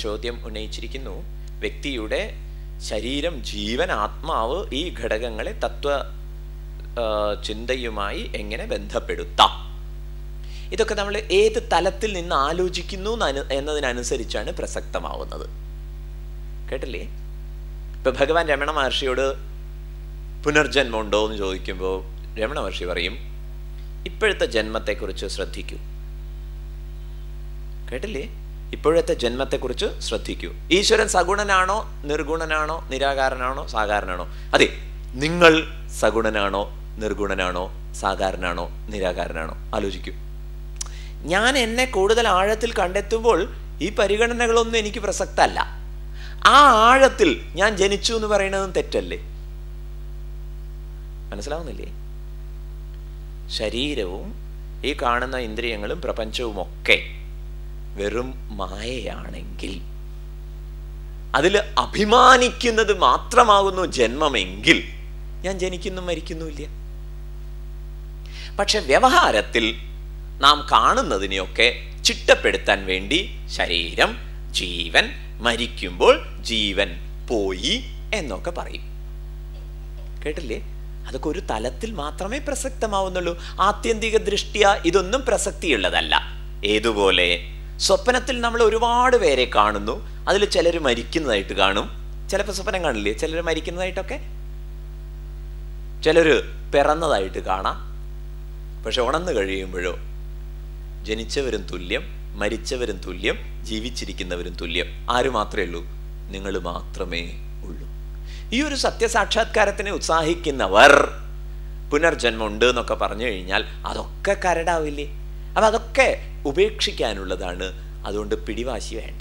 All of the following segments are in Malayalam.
ചോദ്യം ഉന്നയിച്ചിരിക്കുന്നു വ്യക്തിയുടെ ശരീരം ജീവൻ ആത്മാവ് ഈ ഘടകങ്ങളെ തത്വ ആ, ചിന്തയുമായി എങ്ങനെ ബന്ധപ്പെടുത്താം ഇതൊക്കെ നമ്മൾ ഏത് തലത്തിൽ നിന്ന് ആലോചിക്കുന്നു എന്നതിന് എന്നതിനനുസരിച്ചാണ് പ്രസക്തമാവുന്നത് കേട്ടില്ലേ ഇപ്പൊ ഭഗവാൻ രമണ മഹർഷിയോട് പുനർജന്മം ഉണ്ടോ എന്ന് ചോദിക്കുമ്പോൾ രമണ മഹർഷി പറയും ഇപ്പോഴത്തെ ജന്മത്തെക്കുറിച്ച് ശ്രദ്ധിക്കൂ കേട്ടില്ലേ ഇപ്പോഴത്തെ ജന്മത്തെക്കുറിച്ച് ശ്രദ്ധിക്കൂ ഈശ്വരൻ സഗുണനാണോ നിർഗുണനാണോ നിരാകാരനാണോ സാകാരനാണോ അതെ നിങ്ങൾ സഗുണനാണോ നിർഗുണനാണോ സാകാരനാണോ നിരാകാരനാണോ ആലോചിക്കൂ ഞാൻ എന്നെ കൂടുതൽ ആഴത്തിൽ കണ്ടെത്തുമ്പോൾ ഈ പരിഗണനകളൊന്നും എനിക്ക് പ്രസക്തമല്ല ആ ആഴത്തിൽ ഞാൻ ജനിച്ചു എന്ന് പറയുന്നതും തെറ്റല്ലേ മനസ്സിലാവുന്നില്ലേ ശരീരവും ഈ കാണുന്ന ഇന്ദ്രിയങ്ങളും പ്രപഞ്ചവും ഒക്കെ വെറും മായയാണെങ്കിൽ അതിൽ അഭിമാനിക്കുന്നത് മാത്രമാകുന്നു ജന്മമെങ്കിൽ ഞാൻ ജനിക്കുന്നു മരിക്കുന്നുമില്ല പക്ഷെ വ്യവഹാരത്തിൽ നാം കാണുന്നതിനെയൊക്കെ ചിട്ടപ്പെടുത്താൻ വേണ്ടി ശരീരം ജീവൻ മരിക്കുമ്പോൾ ജീവൻ പോയി എന്നൊക്കെ പറയും കേട്ടില്ലേ അതൊക്കെ ഒരു തലത്തിൽ മാത്രമേ പ്രസക്തമാവുന്നുള്ളൂ ആത്യന്തിക ദൃഷ്ടിയ ഇതൊന്നും പ്രസക്തിയുള്ളതല്ല ഏതുപോലെ സ്വപ്നത്തിൽ നമ്മൾ ഒരുപാട് പേരെ കാണുന്നു അതിൽ ചിലർ മരിക്കുന്നതായിട്ട് കാണും ചിലപ്പോൾ സ്വപ്നം കാണില്ലേ ചിലർ മരിക്കുന്നതായിട്ടൊക്കെ ചിലർ പിറന്നതായിട്ട് കാണാം പക്ഷെ ഉണർന്നു കഴിയുമ്പോഴോ ജനിച്ചവരും തുല്യം മരിച്ചവരും തുല്യം ജീവിച്ചിരിക്കുന്നവരും തുല്യം ആര് മാത്രമേ ഉള്ളൂ നിങ്ങൾ മാത്രമേ ഉള്ളൂ ഈ ഒരു സത്യസാക്ഷാത്കാരത്തിനെ ഉത്സാഹിക്കുന്നവർ പുനർജന്മം ഉണ്ട് എന്നൊക്കെ പറഞ്ഞു കഴിഞ്ഞാൽ അതൊക്കെ കരടാവില്ലേ അപ്പൊ അതൊക്കെ ഉപേക്ഷിക്കാനുള്ളതാണ് അതുകൊണ്ട് പിടിവാശി വേണ്ട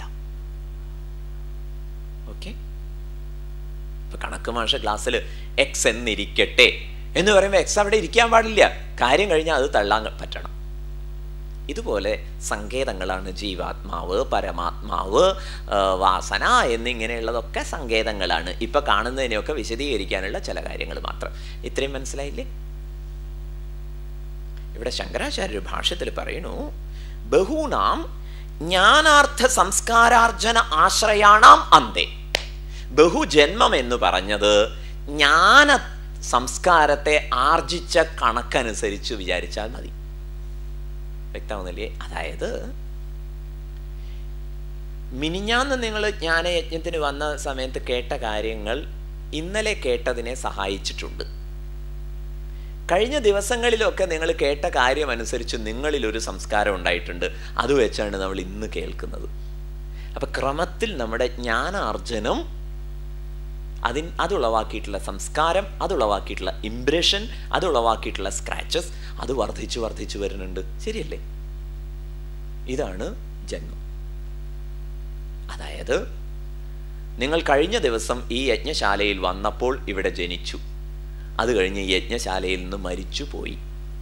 ഓക്കെ ഇപ്പൊ കണക്ക് മാഷ ക്ലാസ്സിൽ എക്സ് എന്നിരിക്കട്ടെ എന്ന് പറയുമ്പോൾ എക്സ് അവിടെ ഇരിക്കാൻ പാടില്ല കാര്യം കഴിഞ്ഞാൽ അത് തള്ളാൻ പറ്റണം ഇതുപോലെ സങ്കേതങ്ങളാണ് ജീവാത്മാവ് പരമാത്മാവ് ആ, വാസന എന്നിങ്ങനെയുള്ളതൊക്കെ സങ്കേതങ്ങളാണ് ഇപ്പൊ കാണുന്നതിനെയൊക്കെ വിശദീകരിക്കാനുള്ള ചില കാര്യങ്ങൾ മാത്രം ഇത്രയും മനസ്സിലായില്ലേ ഇവിടെ ശങ്കരാചാര്യ ഭാഷ്യത്തിൽ പറയുന്നു ബഹൂനാം ജ്ഞാനാർത്ഥ സംസ്കാരാർജന ആശ്രയാണാം അന്തേ ബഹുജന്മം എന്ന് പറഞ്ഞത് ജ്ഞാന സംസ്കാരത്തെ ആർജിച്ച കണക്കനുസരിച്ച് വിചാരിച്ചാൽ മതി വ്യക്തമാവുന്നില്ലേ അതായത് മിനിഞ്ഞാന്ന് നിങ്ങൾ ജ്ഞാനയജ്ഞത്തിന് വന്ന സമയത്ത് കേട്ട കാര്യങ്ങൾ ഇന്നലെ കേട്ടതിനെ സഹായിച്ചിട്ടുണ്ട് കഴിഞ്ഞ ദിവസങ്ങളിലൊക്കെ നിങ്ങൾ കേട്ട കാര്യം അനുസരിച്ച് നിങ്ങളിൽ ഒരു സംസ്കാരം ഉണ്ടായിട്ടുണ്ട് അത് വെച്ചാണ് നമ്മൾ ഇന്ന് കേൾക്കുന്നത് അപ്പൊ ക്രമത്തിൽ നമ്മുടെ ജ്ഞാനാർജനം അതിൻ അതുളവാക്കിയിട്ടുള്ള സംസ്കാരം അതുളവാക്കിയിട്ടുള്ള ഇംപ്രഷൻ അതുളവാക്കിയിട്ടുള്ള സ്ക്രാച്ചസ് അത് വർദ്ധിച്ചു വർദ്ധിച്ചു വരുന്നുണ്ട് ശരിയല്ലേ ഇതാണ് ജന്മം അതായത് നിങ്ങൾ കഴിഞ്ഞ ദിവസം ഈ യജ്ഞശാലയിൽ വന്നപ്പോൾ ഇവിടെ ജനിച്ചു അത് കഴിഞ്ഞ് ഈ യജ്ഞശാലയിൽ നിന്ന് മരിച്ചു പോയി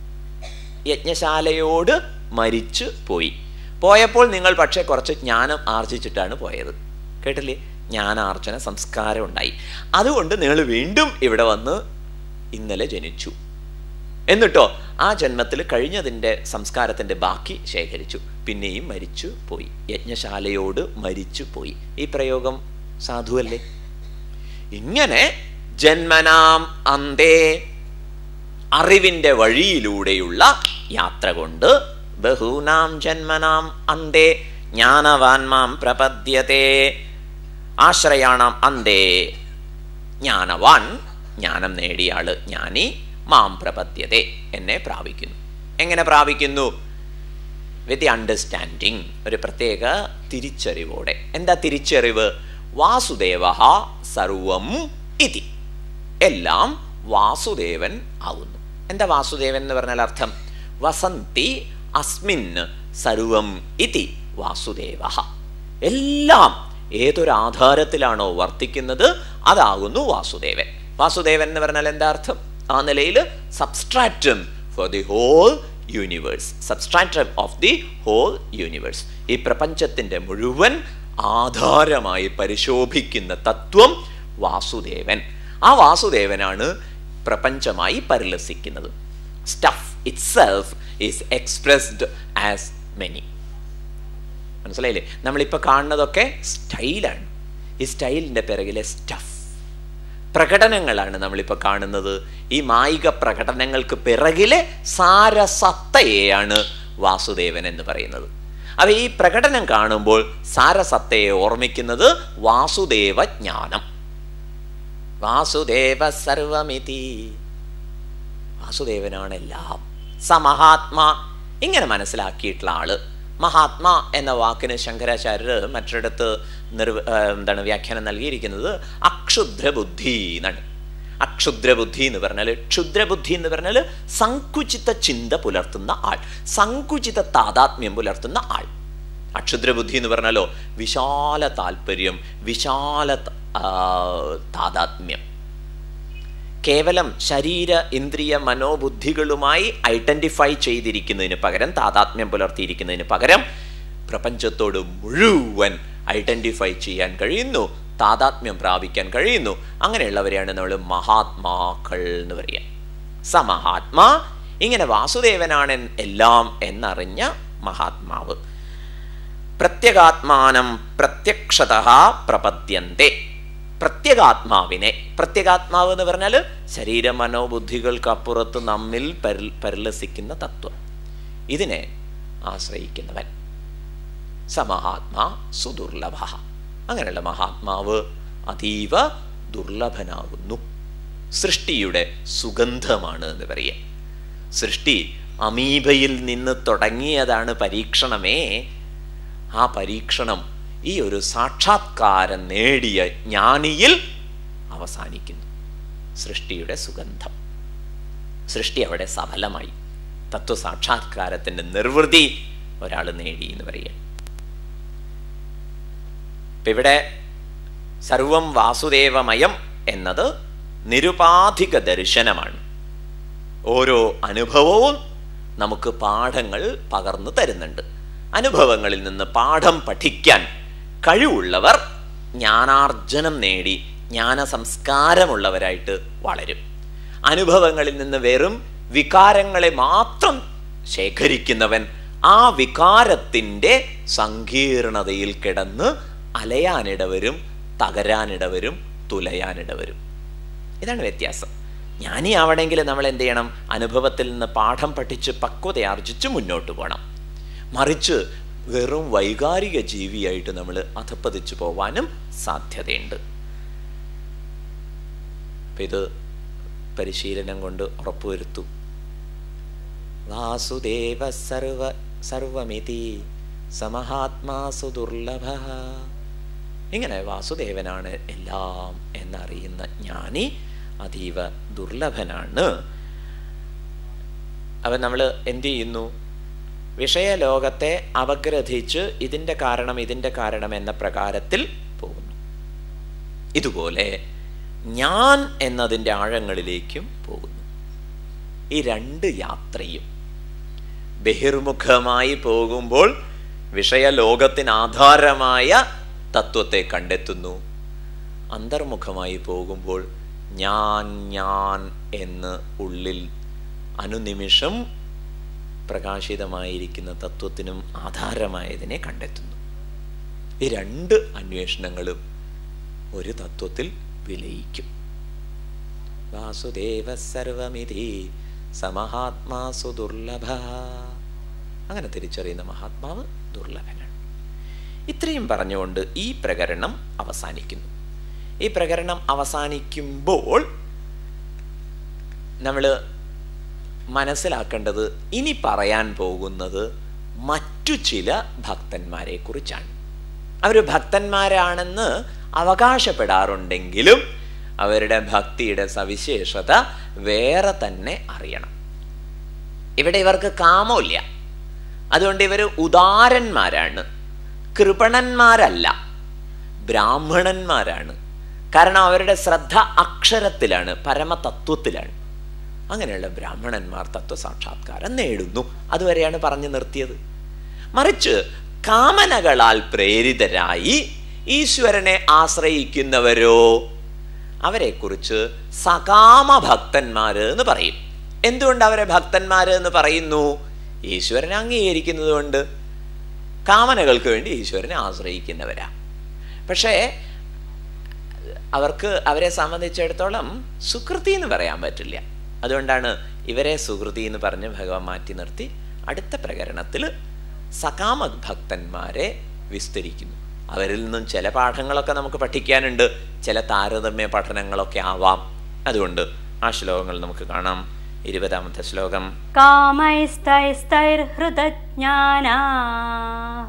യജ്ഞശാലയോട് മരിച്ചു പോയി പോയപ്പോൾ നിങ്ങൾ പക്ഷേ കുറച്ച് ജ്ഞാനം ആർജിച്ചിട്ടാണ് പോയത് കേട്ടില്ലേ ജ്ഞാനാർജന സംസ്കാരം ഉണ്ടായി അതുകൊണ്ട് നിങ്ങൾ വീണ്ടും ഇവിടെ വന്ന് ഇന്നലെ ജനിച്ചു എന്നിട്ടോ ആ ജന്മത്തിൽ കഴിഞ്ഞതിൻ്റെ സംസ്കാരത്തിൻ്റെ ബാക്കി ശേഖരിച്ചു പിന്നെയും മരിച്ചു പോയി യജ്ഞശാലയോട് മരിച്ചു പോയി ഈ പ്രയോഗം സാധുവല്ലേ ഇങ്ങനെ ജന്മനാം അന്തേ അറിവിൻ്റെ വഴിയിലൂടെയുള്ള യാത്ര കൊണ്ട് ബഹൂനാം ജന്മനാം അന്തേ ജ്ഞാനവാൻമാം പ്രപദ്യത്തെ ആശ്രയാണാം അന്തേ ജ്ഞാനവാൻ ജ്ഞാനം നേടിയ ആള് ജ്ഞാനി മാം പ്രപദ്യത്തെ എന്നെ പ്രാപിക്കുന്നു എങ്ങനെ പ്രാപിക്കുന്നു വിത്ത് അണ്ടർസ്റ്റാൻഡിങ് ഒരു പ്രത്യേക തിരിച്ചറിവോടെ എന്താ തിരിച്ചറിവ് വാസുദേവ സർവം ഇതി എല്ലാം വാസുദേവൻ ആവുന്നു എന്താ വാസുദേവൻ എന്ന് പറഞ്ഞാൽ അർത്ഥം വസന്തി അസ്മിൻ സർവം ഇതി വാസുദേവ എല്ലാം ഏതൊരു ആധാരത്തിലാണോ വർത്തിക്കുന്നത് അതാകുന്നു വാസുദേവൻ വാസുദേവൻ എന്ന് പറഞ്ഞാൽ എന്താ അർത്ഥം ആ നിലയിൽ substratum for the whole universe substratum of the whole universe ഈ പ്രപഞ്ചത്തിന്റെ മുഴുവൻ ആധാരമായി പരിശോഭിക്കുന്ന തത്വം വാസുദേവൻ ആ വാസുദേവനാണ് പ്രപഞ്ചമായി പരിലസിക്കുന്നത് stuff itself is expressed as many മനസ്സിലായില്ലേ നമ്മളിപ്പോൾ കാണുന്നതൊക്കെ സ്റ്റൈലാണ് ഈ സ്റ്റൈലിൻ്റെ പിറകിലെ സ്റ്റഫ് പ്രകടനങ്ങളാണ് നമ്മളിപ്പോൾ കാണുന്നത് ഈ മായിക പ്രകടനങ്ങൾക്ക് പിറകിലെ സാരസത്തയെയാണ് വാസുദേവൻ എന്ന് പറയുന്നത് അപ്പോൾ ഈ പ്രകടനം കാണുമ്പോൾ സാരസത്തയെ ഓർമ്മിക്കുന്നത് വാസുദേവ ജ്ഞാനം വാസുദേവ സർവമിതി വാസുദേവനാണ് എല്ലാം സ മഹാത്മാ ഇങ്ങനെ മനസ്സിലാക്കിയിട്ടുള്ള ആള് മഹാത്മാ എന്ന വാക്കിന് ശങ്കരാചാര്യർ മറ്റൊരിടത്ത് നിർവ എന്താണ് വ്യാഖ്യാനം നൽകിയിരിക്കുന്നത് അക്ഷുദ്രബുദ്ധി എന്നാണ് അക്ഷുദ്രബുദ്ധി എന്ന് പറഞ്ഞാൽ ക്ഷുദ്രബുദ്ധി എന്ന് പറഞ്ഞാൽ സങ്കുചിത ചിന്ത പുലർത്തുന്ന ആൾ സങ്കുചിത താതാത്മ്യം പുലർത്തുന്ന ആൾ അക്ഷുദ്രബുദ്ധി എന്ന് പറഞ്ഞാലോ വിശാല താല്പര്യം വിശാല താതാത്മ്യം കേവലം ശരീര ഇന്ദ്രിയ മനോബുദ്ധികളുമായി ഐഡന്റിഫൈ ചെയ്തിരിക്കുന്നതിന് പകരം താതാത്മ്യം പുലർത്തിയിരിക്കുന്നതിന് പകരം പ്രപഞ്ചത്തോട് മുഴുവൻ ഐഡന്റിഫൈ ചെയ്യാൻ കഴിയുന്നു താതാത്മ്യം പ്രാപിക്കാൻ കഴിയുന്നു അങ്ങനെയുള്ളവരെയാണ് നമ്മൾ മഹാത്മാക്കൾ എന്ന് പറയുക സമഹാത്മാ ഇങ്ങനെ വാസുദേവനാണ് എല്ലാം എന്നറിഞ്ഞ മഹാത്മാവ് പ്രത്യഗാത്മാനം പ്രത്യക്ഷത പ്രപദ്യന്തേ പ്രത്യേകാത്മാവിനെ പ്രത്യേകാത്മാവ് എന്ന് പറഞ്ഞാൽ ശരീര മനോബുദ്ധികൾക്ക് അപ്പുറത്ത് നമ്മിൽ പരി പരിലസിക്കുന്ന തത്വം ഇതിനെ ആശ്രയിക്കുന്നവൻ സമഹാത്മാ സുദുർലഭ അങ്ങനെയുള്ള മഹാത്മാവ് അതീവ ദുർലഭനാകുന്നു സൃഷ്ടിയുടെ സുഗന്ധമാണ് എന്ന് പറയാം സൃഷ്ടി അമീബയിൽ നിന്ന് തുടങ്ങിയതാണ് പരീക്ഷണമേ ആ പരീക്ഷണം ഈ ഒരു സാക്ഷാത്കാരം നേടിയ ജ്ഞാനിയിൽ അവസാനിക്കുന്നു സൃഷ്ടിയുടെ സുഗന്ധം സൃഷ്ടി അവിടെ സഫലമായി തത്വസാക്ഷാത്കാരത്തിന്റെ നിർവൃതി ഒരാൾ നേടി എന്ന് പറയാം ഇപ്പം ഇവിടെ സർവം വാസുദേവമയം എന്നത് നിരുപാധിക ദർശനമാണ് ഓരോ അനുഭവവും നമുക്ക് പാഠങ്ങൾ പകർന്നു തരുന്നുണ്ട് അനുഭവങ്ങളിൽ നിന്ന് പാഠം പഠിക്കാൻ കഴിവുള്ളവർ ജ്ഞാനാർജനം നേടി ജ്ഞാന സംസ്കാരമുള്ളവരായിട്ട് വളരും അനുഭവങ്ങളിൽ നിന്ന് വെറും വികാരങ്ങളെ മാത്രം ശേഖരിക്കുന്നവൻ ആ വികാരത്തിൻ്റെ സങ്കീർണതയിൽ കിടന്ന് അലയാനിടവരും തകരാനിടവരും തുലയാനിടവരും ഇതാണ് വ്യത്യാസം ജ്ഞാനി ആവണമെങ്കിൽ നമ്മൾ എന്ത് ചെയ്യണം അനുഭവത്തിൽ നിന്ന് പാഠം പഠിച്ച് പക്വതയാർജിച്ച് മുന്നോട്ട് പോകണം മറിച്ച് വെറും വൈകാരിക ജീവിയായിട്ട് നമ്മൾ അധപ്പതിച്ചു പോവാനും സാധ്യതയുണ്ട് അപ്പം ഇത് പരിശീലനം കൊണ്ട് ഉറപ്പുവരുത്തു വാസുദേവ സർവ സർവമിതി സമഹാത്മാസു ദുർലഭ ഇങ്ങനെ വാസുദേവനാണ് എല്ലാം എന്നറിയുന്ന ജ്ഞാനി അതീവ ദുർലഭനാണ് അവൻ നമ്മൾ എന്തു ചെയ്യുന്നു വിഷയലോകത്തെ അപഗ്രഥിച്ച് ഇതിൻ്റെ കാരണം ഇതിൻ്റെ കാരണം എന്ന പ്രകാരത്തിൽ പോകുന്നു ഇതുപോലെ ഞാൻ എന്നതിൻ്റെ ആഴങ്ങളിലേക്കും പോകുന്നു ഈ രണ്ട് യാത്രയും ബഹിർമുഖമായി പോകുമ്പോൾ വിഷയലോകത്തിന് ആധാരമായ തത്വത്തെ കണ്ടെത്തുന്നു അന്തർമുഖമായി പോകുമ്പോൾ ഞാൻ ഞാൻ എന്ന് ഉള്ളിൽ അനുനിമിഷം പ്രകാശിതമായിരിക്കുന്ന തത്വത്തിനും ആധാരമായതിനെ കണ്ടെത്തുന്നു ഈ രണ്ട് അന്വേഷണങ്ങളും ഒരു തത്വത്തിൽ വിലയിക്കും വാസുദേവ സർവമിതി സമഹാത്മാസു ദുർലഭ അങ്ങനെ തിരിച്ചറിയുന്ന മഹാത്മാവ് ദുർലഭനാണ് ഇത്രയും പറഞ്ഞുകൊണ്ട് ഈ പ്രകരണം അവസാനിക്കുന്നു ഈ പ്രകരണം അവസാനിക്കുമ്പോൾ നമ്മൾ മനസ്സിലാക്കേണ്ടത് ഇനി പറയാൻ പോകുന്നത് മറ്റു ചില ഭക്തന്മാരെ കുറിച്ചാണ് അവർ ഭക്തന്മാരാണെന്ന് അവകാശപ്പെടാറുണ്ടെങ്കിലും അവരുടെ ഭക്തിയുടെ സവിശേഷത വേറെ തന്നെ അറിയണം ഇവിടെ ഇവർക്ക് കാമമില്ല അതുകൊണ്ട് ഇവർ ഉദാരന്മാരാണ് കൃപണന്മാരല്ല ബ്രാഹ്മണന്മാരാണ് കാരണം അവരുടെ ശ്രദ്ധ അക്ഷരത്തിലാണ് പരമതത്വത്തിലാണ് അങ്ങനെയുള്ള ബ്രാഹ്മണന്മാർ തത്വസാക്ഷാത്കാരം നേടുന്നു അതുവരെയാണ് പറഞ്ഞു നിർത്തിയത് മറിച്ച് കാമനകളാൽ പ്രേരിതരായി ഈശ്വരനെ ആശ്രയിക്കുന്നവരോ അവരെക്കുറിച്ച് സകാമ ഭക്തന്മാര് എന്ന് പറയും എന്തുകൊണ്ട് അവരെ ഭക്തന്മാര് എന്ന് പറയുന്നു ഈശ്വരനെ അംഗീകരിക്കുന്നത് കൊണ്ട് കാമനകൾക്ക് വേണ്ടി ഈശ്വരനെ ആശ്രയിക്കുന്നവരാ പക്ഷേ അവർക്ക് അവരെ സംബന്ധിച്ചിടത്തോളം സുകൃതി എന്ന് പറയാൻ പറ്റില്ല അതുകൊണ്ടാണ് ഇവരെ സുകൃതി എന്ന് പറഞ്ഞ് ഭഗവാൻ മാറ്റി നിർത്തി അടുത്ത പ്രകരണത്തിൽ സകാമ ഭക്തന്മാരെ വിസ്തരിക്കുന്നു അവരിൽ നിന്നും ചില പാഠങ്ങളൊക്കെ നമുക്ക് പഠിക്കാനുണ്ട് ചില താരതമ്യ പഠനങ്ങളൊക്കെ ആവാം അതുകൊണ്ട് ആ ശ്ലോകങ്ങൾ നമുക്ക് കാണാം ഇരുപതാമത്തെ ശ്ലോകം कामैस्तैस्तैर्हृतज्ञानाः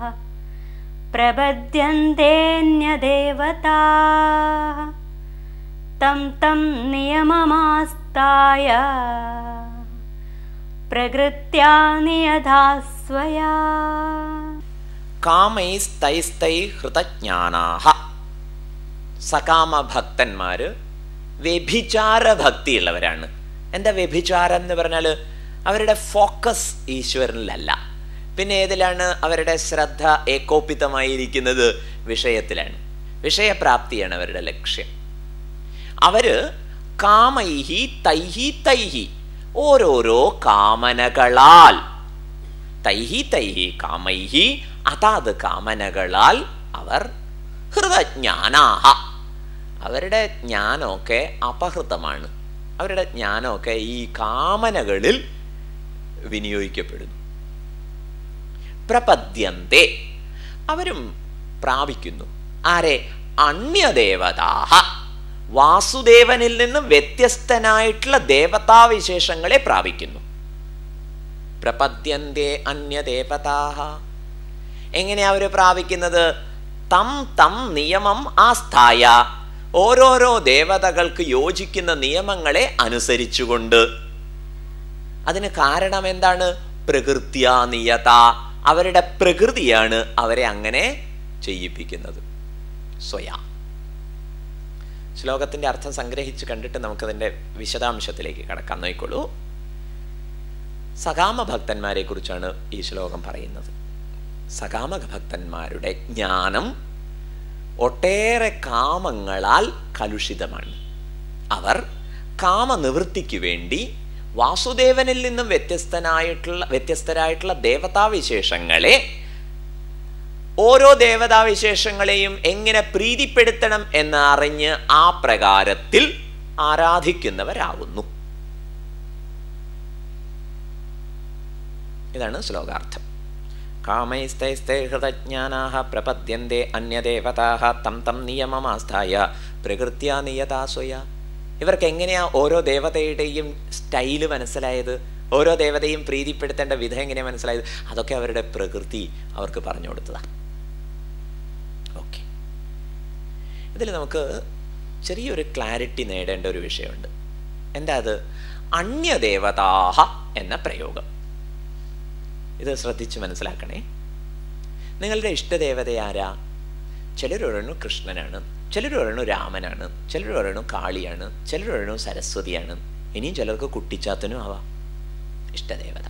प्रबध्यन्तेऽन्यदेवताः तं तं नियममास्ताय प्रकृत्या नियधा स्वया കാമൈസ്തൈസ്തൈ ഹൃതജ്ഞാനാഹ സകാമ ഭക്തന്മാര് വ്യഭിചാര ഭക്തിയുള്ളവരാണ് എന്താ വ്യഭിചാരം എന്ന് പറഞ്ഞാൽ അവരുടെ ഫോക്കസ് ഈശ്വരനിലല്ല പിന്നെ ഏതിലാണ് അവരുടെ ശ്രദ്ധ ഏകോപിതമായിരിക്കുന്നത് വിഷയത്തിലാണ് വിഷയപ്രാപ്തിയാണ് അവരുടെ ലക്ഷ്യം അവര് കാമൈഹി തൈഹി തൈഹി ഓരോരോ കാമനകളാൽ തൈഹി തൈഹി കാമൈഹി അതാത് കാമനകളാൽ അവർ ഹൃതജ്ഞാനാഹ അവരുടെ ജ്ഞാനമൊക്കെ അപഹൃതമാണ് അവരുടെ ജ്ഞാനമൊക്കെ ഈ കാമനകളിൽ വിനിയോഗിക്കപ്പെടുന്നു പ്രപദ്യന്തെ അവരും പ്രാപിക്കുന്നു ആരെ അന്യദേവതാഹ വാസുദേവനിൽ നിന്ന് വ്യത്യസ്തനായിട്ടുള്ള ദേവതാവിശേഷങ്ങളെ പ്രാപിക്കുന്നു പ്രപദ്യന്തെ അന്യദേവതാഹ എങ്ങനെയാ അവർ പ്രാപിക്കുന്നത് തം തം നിയമം ആസ്ഥായ ഓരോരോ ദേവതകൾക്ക് യോജിക്കുന്ന നിയമങ്ങളെ അനുസരിച്ചുകൊണ്ട് അതിന് കാരണം എന്താണ് പ്രകൃത്യ നിയത അവരുടെ പ്രകൃതിയാണ് അവരെ അങ്ങനെ ചെയ്യിപ്പിക്കുന്നത് സ്വയാ ശ്ലോകത്തിന്റെ അർത്ഥം സംഗ്രഹിച്ച് കണ്ടിട്ട് നമുക്കതിന്റെ വിശദാംശത്തിലേക്ക് കടക്കാൻ നോക്കിക്കോളൂ സകാമ ഭക്തന്മാരെ കുറിച്ചാണ് ഈ ശ്ലോകം പറയുന്നത് സകാമ ഭക്തന്മാരുടെ ജ്ഞാനം ഒട്ടേറെ കാമങ്ങളാൽ കലുഷിതമാണ് അവർ കാമനിവൃത്തിക്ക് വേണ്ടി വാസുദേവനിൽ നിന്നും വ്യത്യസ്തനായിട്ടുള്ള വ്യത്യസ്തരായിട്ടുള്ള ദേവതാവിശേഷങ്ങളെ ഓരോ ദേവതാവിശേഷങ്ങളെയും എങ്ങനെ പ്രീതിപ്പെടുത്തണം എന്ന് അറിഞ്ഞ് ആ പ്രകാരത്തിൽ ആരാധിക്കുന്നവരാകുന്നു ഇതാണ് ശ്ലോകാർത്ഥം കാമൈസ്തൈസ്തൈഹൃതജ്ഞാനാഹ പ്രപദ്യന്തെ അന്യദേവതാഹ തം തം നിയമമാസ്ഥായ പ്രകൃത്യാ നിയതാസ്വയ ഇവർക്ക് എങ്ങനെയാ ഓരോ ദേവതയുടെയും സ്റ്റൈല് മനസ്സിലായത് ഓരോ ദേവതയും പ്രീതിപ്പെടുത്തേണ്ട വിധം എങ്ങനെയാ മനസ്സിലായത് അതൊക്കെ അവരുടെ പ്രകൃതി അവർക്ക് പറഞ്ഞു കൊടുത്തതാണ് ഓക്കെ ഇതിൽ നമുക്ക് ചെറിയൊരു ക്ലാരിറ്റി നേടേണ്ട ഒരു വിഷയമുണ്ട് എന്താ അത് അന്യദേവതാഹ എന്ന പ്രയോഗം ഇത് ശ്രദ്ധിച്ച് മനസ്സിലാക്കണേ നിങ്ങളുടെ ഇഷ്ടദേവത ആരാ ചിലർ പറയുന്നു കൃഷ്ണനാണ് ചിലർ പറയുന്നു രാമനാണ് ചിലർ പറയുന്നു കാളിയാണ് ചിലർ പറയുന്നു സരസ്വതിയാണ് ഇനിയും ചിലർക്ക് കുട്ടിച്ചാത്തനും ആവാം ഇഷ്ടദേവത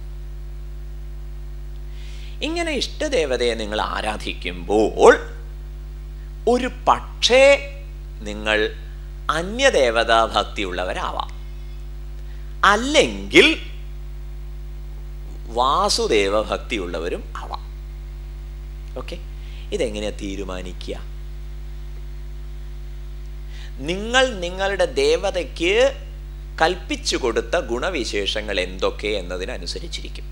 ഇങ്ങനെ ഇഷ്ടദേവതയെ നിങ്ങൾ ആരാധിക്കുമ്പോൾ ഒരു പക്ഷേ നിങ്ങൾ അന്യദേവതാ ഭക്തിയുള്ളവരാവാം അല്ലെങ്കിൽ വാസുദേവ ഭക്തിയുള്ളവരും ആവാം ഓക്കെ ഇതെങ്ങനെയാ തീരുമാനിക്കുക നിങ്ങൾ നിങ്ങളുടെ ദേവതയ്ക്ക് കൽപ്പിച്ചു കൊടുത്ത ഗുണവിശേഷങ്ങൾ എന്തൊക്കെ എന്നതിനനുസരിച്ചിരിക്കും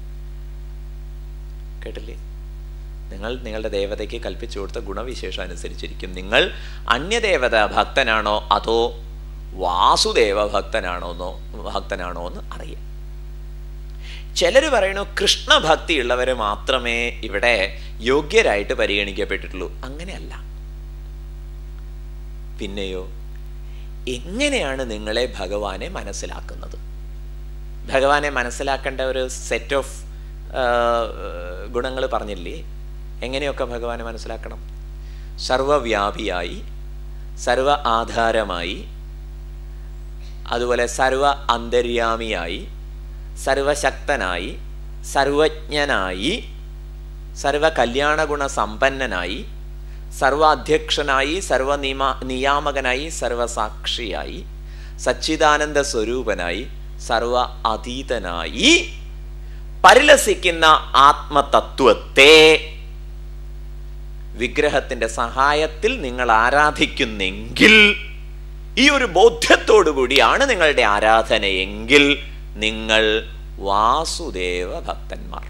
കേട്ടില്ലേ നിങ്ങൾ നിങ്ങളുടെ ദേവതയ്ക്ക് കൽപ്പിച്ചു കൊടുത്ത ഗുണവിശേഷം അനുസരിച്ചിരിക്കും നിങ്ങൾ അന്യദേവത ഭക്തനാണോ അതോ വാസുദേവ ഭക്തനാണോ എന്നോ ഭക്തനാണോ എന്ന് അറിയാം ചിലർ പറയുന്നു കൃഷ്ണഭക്തി ഉള്ളവർ മാത്രമേ ഇവിടെ യോഗ്യരായിട്ട് പരിഗണിക്കപ്പെട്ടിട്ടുള്ളൂ അങ്ങനെയല്ല പിന്നെയോ എങ്ങനെയാണ് നിങ്ങളെ ഭഗവാനെ മനസ്സിലാക്കുന്നത് ഭഗവാനെ മനസ്സിലാക്കേണ്ട ഒരു സെറ്റ് ഓഫ് ഗുണങ്ങൾ പറഞ്ഞില്ലേ എങ്ങനെയൊക്കെ ഭഗവാനെ മനസ്സിലാക്കണം സർവവ്യാപിയായി സർവ ആധാരമായി അതുപോലെ സർവ അന്തര്യാമിയായി സർവശക്തനായി സർവജ്ഞനായി സർവ കല്യാണഗുണ സമ്പന്നനായി സർവാധ്യക്ഷനായി സർവ നിയമ നിയാമകനായി സർവസാക്ഷിയായി സച്ചിദാനന്ദ സ്വരൂപനായി സർവ അതീതനായി പരിലസിക്കുന്ന ആത്മതത്വത്തെ വിഗ്രഹത്തിന്റെ സഹായത്തിൽ നിങ്ങൾ ആരാധിക്കുന്നെങ്കിൽ ഈ ഒരു ബോധ്യത്തോടു കൂടിയാണ് നിങ്ങളുടെ ആരാധനയെങ്കിൽ നിങ്ങൾ വാസുദേവ ഭക്തന്മാർ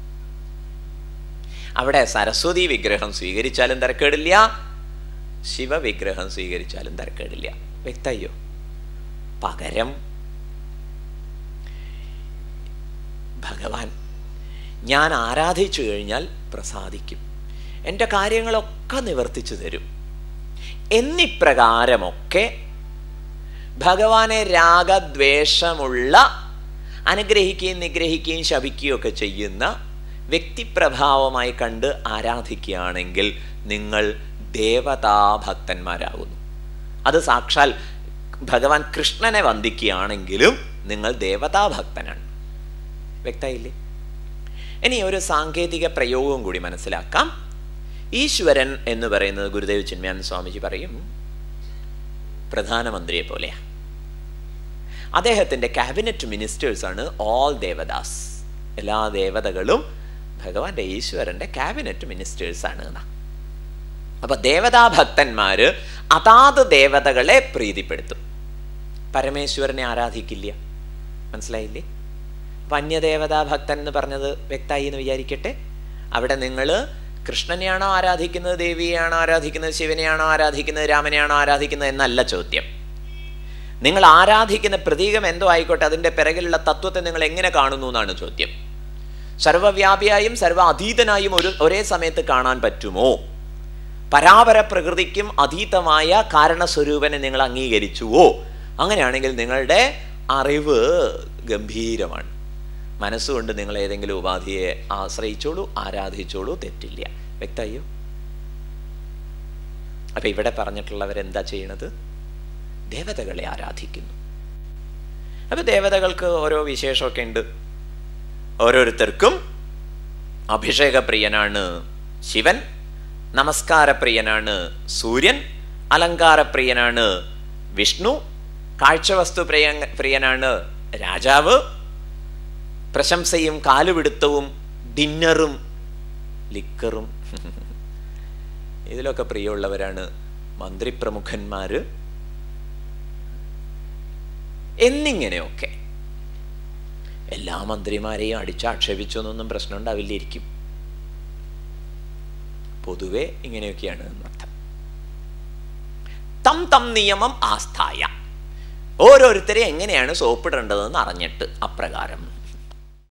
അവിടെ സരസ്വതി വിഗ്രഹം സ്വീകരിച്ചാലും തിരക്കേടില്ല ശിവവിഗ്രഹം സ്വീകരിച്ചാലും തിരക്കേടില്ല വ്യക്തയ്യോ പകരം ഭഗവാൻ ഞാൻ ആരാധിച്ചു കഴിഞ്ഞാൽ പ്രസാദിക്കും എൻ്റെ കാര്യങ്ങളൊക്കെ നിവർത്തിച്ചു തരും എന്നിപ്രകാരമൊക്കെ ഭഗവാനെ രാഗദ്വേഷമുള്ള അനുഗ്രഹിക്കുകയും നിഗ്രഹിക്കുകയും ശപിക്കുകയും ഒക്കെ ചെയ്യുന്ന വ്യക്തിപ്രഭാവമായി കണ്ട് ആരാധിക്കുകയാണെങ്കിൽ നിങ്ങൾ ദേവതാഭക്തന്മാരാകുന്നു അത് സാക്ഷാൽ ഭഗവാൻ കൃഷ്ണനെ വന്ദിക്കുകയാണെങ്കിലും നിങ്ങൾ ദേവതാഭക്തനാണ് വ്യക്തമായില്ലേ ഇനി ഒരു സാങ്കേതിക പ്രയോഗവും കൂടി മനസ്സിലാക്കാം ഈശ്വരൻ എന്ന് പറയുന്നത് ഗുരുദേവ് ചിന്മയാനന്ദ സ്വാമിജി പറയും പ്രധാനമന്ത്രിയെ പോലെയാ അദ്ദേഹത്തിൻ്റെ ക്യാബിനറ്റ് മിനിസ്റ്റേഴ്സാണ് ഓൾ ദേവദാസ് എല്ലാ ദേവതകളും ഭഗവാന്റെ ഈശ്വരന്റെ ക്യാബിനറ്റ് മിനിസ്റ്റേഴ്സാണ് എന്നാ അപ്പൊ ദേവതാഭക്തന്മാര് അതാത് ദേവതകളെ പ്രീതിപ്പെടുത്തും പരമേശ്വരനെ ആരാധിക്കില്ല മനസ്സിലായില്ലേ അപ്പൊ അന്യദേവതാ ഭക്തൻ എന്ന് പറഞ്ഞത് വ്യക്തമായി എന്ന് വിചാരിക്കട്ടെ അവിടെ നിങ്ങൾ കൃഷ്ണനെയാണോ ആരാധിക്കുന്നത് ദേവിയെയാണോ ആരാധിക്കുന്നത് ശിവനെയാണോ ആരാധിക്കുന്നത് രാമനെയാണോ ആരാധിക്കുന്നത് എന്നല്ല ചോദ്യം നിങ്ങൾ ആരാധിക്കുന്ന പ്രതീകം എന്തോ ആയിക്കോട്ടെ അതിൻ്റെ പിറകിലുള്ള തത്വത്തെ നിങ്ങൾ എങ്ങനെ കാണുന്നു എന്നാണ് ചോദ്യം സർവവ്യാപിയായും സർവ അതീതനായും ഒരു ഒരേ സമയത്ത് കാണാൻ പറ്റുമോ പരാപര പ്രകൃതിക്കും അതീതമായ കാരണസ്വരൂപനെ നിങ്ങൾ അംഗീകരിച്ചുവോ അങ്ങനെയാണെങ്കിൽ നിങ്ങളുടെ അറിവ് ഗംഭീരമാണ് മനസ്സുകൊണ്ട് നിങ്ങൾ ഏതെങ്കിലും ഉപാധിയെ ആശ്രയിച്ചോളൂ ആരാധിച്ചോളൂ തെറ്റില്ല വ്യക്തമായോ അപ്പൊ ഇവിടെ പറഞ്ഞിട്ടുള്ളവരെന്താ ചെയ്യണത് ദേവതകളെ ആരാധിക്കുന്നു അപ്പൊ ദേവതകൾക്ക് ഓരോ വിശേഷമൊക്കെ ഉണ്ട് ഓരോരുത്തർക്കും അഭിഷേകപ്രിയനാണ് ശിവൻ നമസ്കാരപ്രിയനാണ് സൂര്യൻ അലങ്കാരപ്രിയനാണ് വിഷ്ണു കാഴ്ചവസ്തു പ്രിയ പ്രിയനാണ് രാജാവ് പ്രശംസയും കാലുപിടുത്തവും ഡിന്നറും ലിക്കറും ഇതിലൊക്കെ പ്രിയമുള്ളവരാണ് മന്ത്രിപ്രമുഖന്മാര് എന്നിങ്ങനെയൊക്കെ എല്ലാ മന്ത്രിമാരെയും അടിച്ചാക്ഷേപിച്ചൊന്നും പ്രശ്നം ഉണ്ടാവില്ലായിരിക്കും പൊതുവെ ഇങ്ങനെയൊക്കെയാണ് എന്നർത്ഥം തം തം നിയമം ആസ്ഥായ ഓരോരുത്തരെ എങ്ങനെയാണ് സോപ്പിടേണ്ടതെന്ന് അറിഞ്ഞിട്ട് അപ്രകാരം